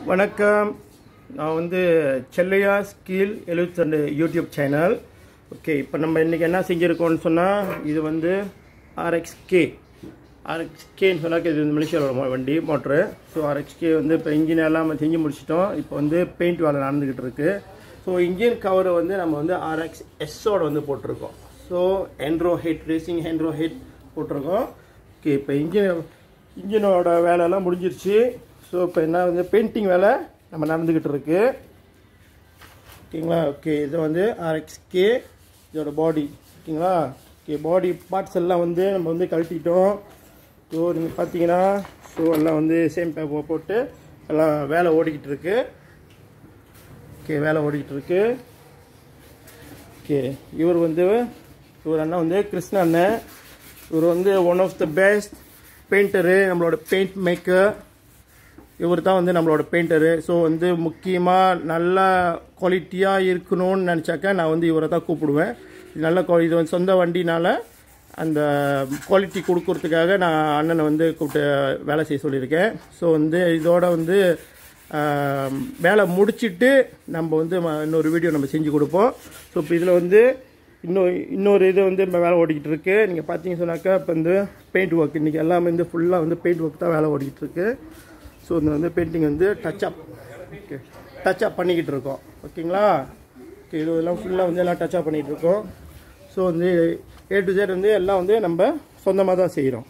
வணக்கம் நான் வந்து செல்லையா ஸ்கீல் எழுபத்தி ரெண்டு யூடியூப் சேனல் ஓகே இப்போ நம்ம இன்றைக்கி என்ன செஞ்சுருக்கோம்னு சொன்னால் இது வந்து ஆர்எக்ஸ்கே ஆர்எக்ஸ்கேன்னு சொன்னாக்க இது வந்து மலேசியாவோட மோ- வண்டி மோட்ரு ஸோ ஆர்எக்ஸ்கே வந்து இப்போ இன்ஜின் எல்லாம் நம்ம செஞ்சு முடிச்சிட்டோம் இப்போ வந்து பெயிண்ட் வேலை நடந்துக்கிட்டு இருக்கு ஸோ இன்ஜின் கவரை வந்து நம்ம வந்து ஆர்எக்ஸ் எஸ்ஸோட வந்து போட்டிருக்கோம் ஸோ ஹென்ட்ரோ ஹெட் ரேசிங் ஹென்ட்ரோ ஹெட் போட்டிருக்கோம் ஓகே இப்போ இன்ஜின் இன்ஜினோட வேலையெல்லாம் முடிஞ்சிருச்சு ஸோ இப்போ என்ன வந்து பெயிண்டிங் வேலை நம்ம நடந்துக்கிட்டு இருக்கு ஓகேங்களா ஓகே இது வந்து ஆர்எக்ஸ்கே இதோட பாடி ஓகேங்களா ஓகே பாடி பார்ட்ஸ் எல்லாம் வந்து நம்ம வந்து கழட்டிட்டோம் ஸோ நீங்கள் பார்த்தீங்கன்னா ஸோ எல்லாம் வந்து சேம் பேப்பர் போட்டு எல்லாம் வேலை ஓடிக்கிட்டு இருக்கு ஓகே வேலை ஓடிக்கிட்டு இருக்கு ஓகே இவர் வந்து இவர் அண்ணா வந்து கிருஷ்ண அண்ணன் இவர் வந்து one of the best painter நம்மளோட பெயிண்ட் மேக்கர் இவர் தான் வந்து நம்மளோட பெயிண்டரு ஸோ வந்து முக்கியமாக நல்லா குவாலிட்டியாக இருக்கணும்னு நினச்சாக்கா நான் வந்து இவரை தான் கூப்பிடுவேன் இது நல்ல quali- இது வந்து சொந்த வண்டினால அந்த குவாலிட்டி கொடுக்கறதுக்காக நான் அண்ணனை வந்து கூப்பிட்டு வேலை செய்ய சொல்லியிருக்கேன் ஸோ வந்து இதோட வந்து ஆம், வேலை முடிச்சிட்டு நம்ம வந்து ம- இன்னொரு வீடியோ நம்ம செஞ்சு கொடுப்போம் ஸோ இப்போ இதில் வந்து இன்னொரு இன்னொரு இது வந்து நம்ம வேலை ஓடிக்கிட்டு இருக்கு நீங்கள் பார்த்தீங்க சொன்னாக்கா இப்போ வந்து பெயிண்ட் ஒர்க் இன்றைக்கி எல்லாமே வந்து ஃபுல்லாக வந்து பெயிண்ட் ஒர்க் தான் வேலை ஓடிக்கிட்டு இருக்கு ஸோ இந்த வந்து பெயிண்டிங் வந்து touch up okay touch up பண்ணிக்கிட்டு இருக்கோம் ஓகேங்களா ஓகே இது எல்லாம் ஃபுல்லாக வந்து எல்லாம் டச் அப் பண்ணிகிட்டு இருக்கோம் ஸோ வந்து ஏ டு Z வந்து எல்லாம் வந்து நம்ம சொந்தமாக தான் செய்கிறோம்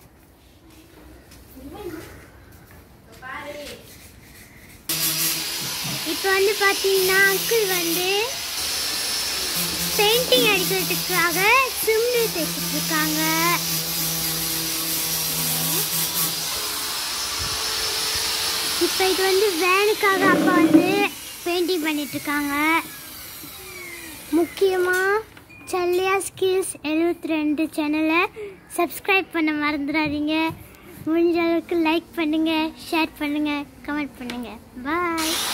இப்போ வந்து பார்த்தீங்கன்னா அங்கிள் வந்து பெயிண்டிங் அடிக்கிறதுக்காக சிம்னி தைச்சிட்டு இருக்காங்க இப்போ இது வந்து வேனுக்காக அப்பா வந்து பெயிண்டிங் பண்ணிட்டு இருக்காங்க முக்கியமாக சல்லியா ஸ்கில்ஸ் எழுபத்தி ரெண்டு சேனலை சப்ஸ்கிரைப் பண்ண மறந்துடாதீங்க முடிஞ்ச அளவுக்கு லைக் பண்ணுங்கள் ஷேர் பண்ணுங்கள் கமெண்ட் பண்ணுங்கள் பாய்